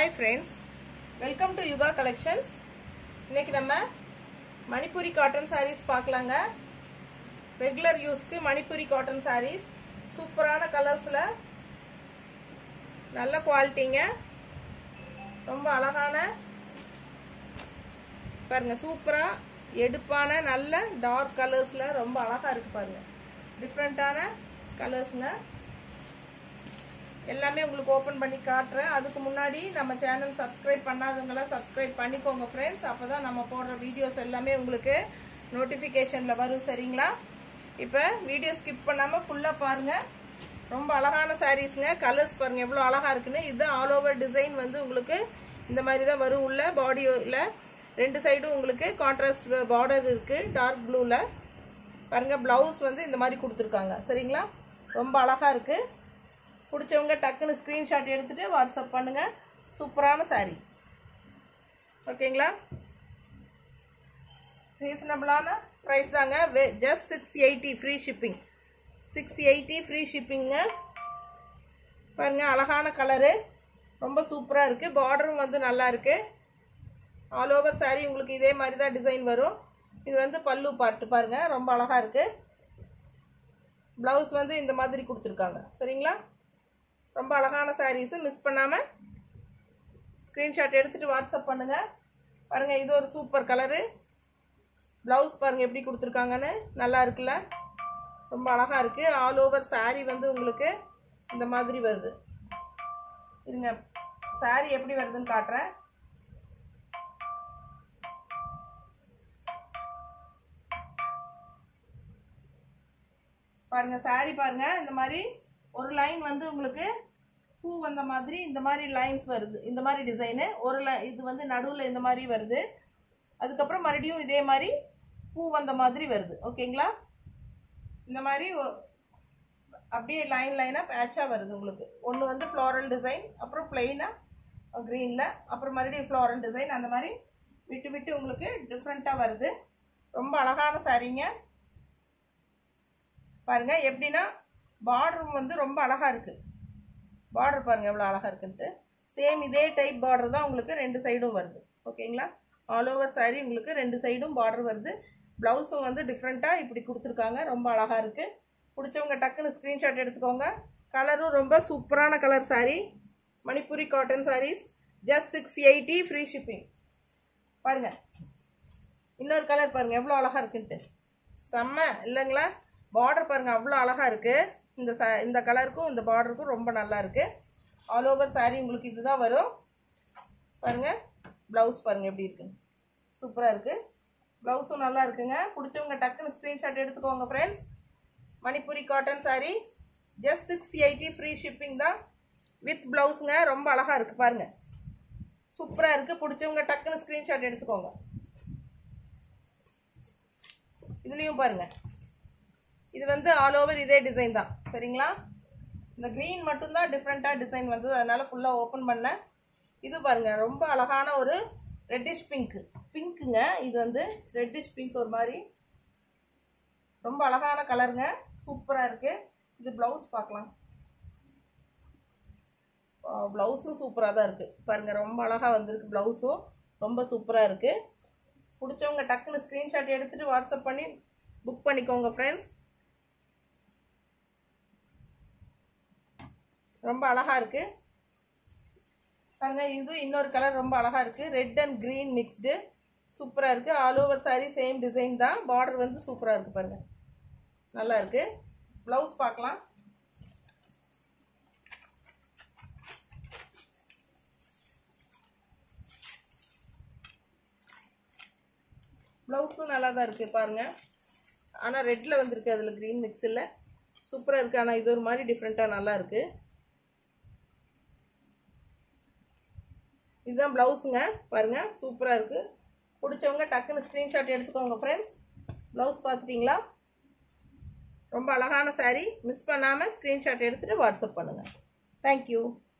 hi friends welcome to Yuga collections இன்னைக்கு நம்ம Manipuri cotton sarees பார்க்கலாங்க ரெகுலர் யூஸ்க்கு மணிப்புரி காட்டன் sarees சூப்பரான கலர்ஸில் நல்ல குவாலிட்டிங்க ரொம்ப அழகான பாருங்க சூப்பராக எடுப்பான நல்ல டார்க் கலர்ஸில் ரொம்ப அழகாக இருக்கு பாருங்க டிஃப்ரெண்ட்டான கலர்ஸுங்க எல்லாமே உங்களுக்கு ஓப்பன் பண்ணி காட்டுறேன் அதுக்கு முன்னாடி நம்ம சேனல் சப்ஸ்கிரைப் பண்ணாதவங்களாம் சப்ஸ்கிரைப் பண்ணிக்கோங்க ஃப்ரெண்ட்ஸ் அப்போ தான் நம்ம போடுற வீடியோஸ் எல்லாமே உங்களுக்கு நோட்டிஃபிகேஷனில் வரும் சரிங்களா இப்போ வீடியோ ஸ்கிப் பண்ணாமல் ஃபுல்லாக பாருங்கள் ரொம்ப அழகான சாரீஸுங்க கலர்ஸ் பாருங்கள் எவ்வளோ அழகாக இருக்குன்னு இதுதான் ஆல் ஓவர் டிசைன் வந்து உங்களுக்கு இந்த மாதிரி தான் வரும் உள்ள பாடியில் ரெண்டு சைடும் உங்களுக்கு கான்ட்ராஸ்ட் பார்டர் இருக்குது டார்க் ப்ளூவில் பாருங்கள் ப்ளவுஸ் வந்து இந்த மாதிரி கொடுத்துருக்காங்க சரிங்களா ரொம்ப அழகாக இருக்குது பிடிச்சவங்க டக்குன்னு ஸ்க்ரீன்ஷாட் எடுத்துகிட்டு வாட்ஸ்அப் பண்ணுங்கள் சூப்பரான saree ஓகேங்களா ரீசனபிளான ப்ரைஸ் தாங்க வே just six eighty free shipping six eighty free ஷிப்பிங்க பாருங்கள் அழகான கலரு ரொம்ப சூப்பராக இருக்குது பார்டரும் வந்து நல்லா இருக்குது ஆல் ஓவர் saree உங்களுக்கு இதே மாதிரி தான் டிசைன் வரும் இது வந்து பல்லு பார்ட்டு பாருங்கள் ரொம்ப அழகாக இருக்குது ப்ளவுஸ் வந்து இந்த மாதிரி கொடுத்துருக்காங்க சரிங்களா ரொம்ப அழகான சாரீஸு மிஸ் பண்ணாமல் ஸ்க்ரீன்ஷாட் எடுத்துகிட்டு வாட்ஸ்அப் பண்ணுங்கள் பாருங்கள் இது ஒரு சூப்பர் கலரு ப்ளவுஸ் பாருங்கள் எப்படி கொடுத்துருக்காங்கன்னு நல்லா இருக்குல்ல ரொம்ப அழகாக இருக்குது ஆல் ஓவர் saree வந்து உங்களுக்கு இந்த மாதிரி வருது இருங்க saree எப்படி வருதுன்னு காட்டுறேன் பாருங்க saree பாருங்க இந்த மாதிரி ஒரு லைன் வந்து உங்களுக்கு பூ வந்த மாதிரி இந்த மாதிரி லைன்ஸ் வருது இந்த மாதிரி டிசைனு ஒரு லை இது வந்து நடுவில் இந்த மாதிரி வருது அதுக்கப்புறம் மறுபடியும் இதே மாதிரி பூ வந்த மாதிரி வருது ஓகேங்களா இந்த மாதிரி ஒ- அப்படியே லைன் லைனாக பேட்சாக வருது உங்களுக்கு ஒன்று வந்து ஃப்ளாரல் டிசைன் அப்புறம் பிளெயினாக க்ரீனில் அப்புறம் மறுபடியும் ஃப்ளாரல் டிசைன் அந்த மாதிரி விட்டு விட்டு உங்களுக்கு டிஃப்ரெண்ட்டாக வருது ரொம்ப அழகான சாரீங்க பாருங்க எப்படின்னா பார்டர் வந்து ரொம்ப அழகா இருக்கு பார்டர் பாருங்க எவ்வளோ அழகா இருக்குன்ட்டு சேம் இதே டைப் பார்டர் தான் உங்களுக்கு ரெண்டு சைடும் வருது ஓகேங்களா ஆல் ஓவர் saree உங்களுக்கு ரெண்டு சைடும் பார்டர் வருது ப்ளவுஸும் வந்து டிஃப்ரெண்ட்டாக இப்படி கொடுத்துருக்காங்க ரொம்ப அழகா இருக்கு பிடிச்சவங்க டக்குன்னு ஸ்க்ரீன்ஷாட் எடுத்துக்கோங்க கலரும் ரொம்ப சூப்பரான colour saree Manipuri cotton sarees just six eighty free shipping பாருங்க இன்னொரு கலர் பாருங்க எவ்வளோ அழகா இருக்குன்ட்டு செம்ம இல்லைங்களா பார்டர் பாருங்க அவ்வளோ அழகா இருக்கு இந்த ச இந்த கலருக்கும் இந்த பார்டருக்கும் ரொம்ப நல்லா இருக்கு ஆல் ஓவர் saree உங்களுக்கு இதுதான் வரும் பாருங்க ப்ளவுஸ் பாருங்க எப்படி இருக்கு சூப்பராக இருக்கு ப்ளவுஸும் நல்லா இருக்குங்க பிடிச்சவங்க டக்குன்னு ஸ்க்ரீன்ஷாட் எடுத்துக்கோங்க friends Manipuri cotton saree just six eighty free shipping தான் வித் ப்ளவுஸுங்க ரொம்ப அழகா இருக்கு பாருங்க சூப்பராக இருக்கு பிடிச்சவங்க டக்குன்னு ஸ்க்ரீன்ஷாட் எடுத்துக்கோங்க இதுலேயும் பாருங்க இது வந்து ஆல் ஓவர் இதே டிசைன் தான் சரிங்களா இந்த க்ரீன் மட்டும்தான் டிஃப்ரெண்ட்டாக டிசைன் வந்தது அதனால ஃபுல்லாக ஓப்பன் பண்ணேன் இது பாருங்க ரொம்ப அழகான ஒரு ரெட்டிஷ் பிங்க் பிங்க்குங்க இது வந்து ரெட்டிஷ் பிங்க் ஒரு மாதிரி ரொம்ப அழகான கலருங்க சூப்பராக இருக்கு இது ப்ளவுஸ் பார்க்கலாம் ப்ளவுஸும் சூப்பராக தான் இருக்குது பாருங்க ரொம்ப அழகாக வந்திருக்கு ப்ளவுஸும் ரொம்ப சூப்பராக இருக்குது பிடிச்சவங்க டக்குன்னு ஸ்க்ரீன்ஷாட் எடுத்துகிட்டு வாட்ஸ்அப் பண்ணி புக் பண்ணிக்கோங்க ஃப்ரெண்ட்ஸ் ரொம்ப அழகா இருக்கு பாருங்க இது இன்னொரு கலர் ரொம்ப அழகா இருக்கு ரெட் அண்ட் green மிக்ஸ்டு சூப்பரா இருக்கு all over saree same design தான் பார்டர் வந்து சூப்பரா இருக்கு பாருங்க நல்லா இருக்கு ப்ளவுஸ் பார்க்கலாம் ப்ளவுஸும் நல்லா தான் இருக்குது பாருங்கள் ஆனால் ரெட்டில் வந்திருக்கு அதில் க்ரீன் மிக்ஸ் இல்லை சூப்பராக இருக்குது ஆனால் இது ஒரு மாதிரி டிஃப்ரெண்ட்டாக நல்லா இருக்குது இதுதான் ப்ளவுஸுங்க பாருங்கள் சூப்பராக இருக்குது பிடிச்சவங்க டக்குன்னு ஸ்க்ரீன்ஷாட் எடுத்துக்கோங்க ஃப்ரெண்ட்ஸ் ப்ளவுஸ் பார்த்துட்டிங்களா ரொம்ப அழகான saree மிஸ் பண்ணாமல் ஸ்க்ரீன்ஷாட் எடுத்துகிட்டு வாட்ஸ்அப் பண்ணுங்கள் தேங்க்யூ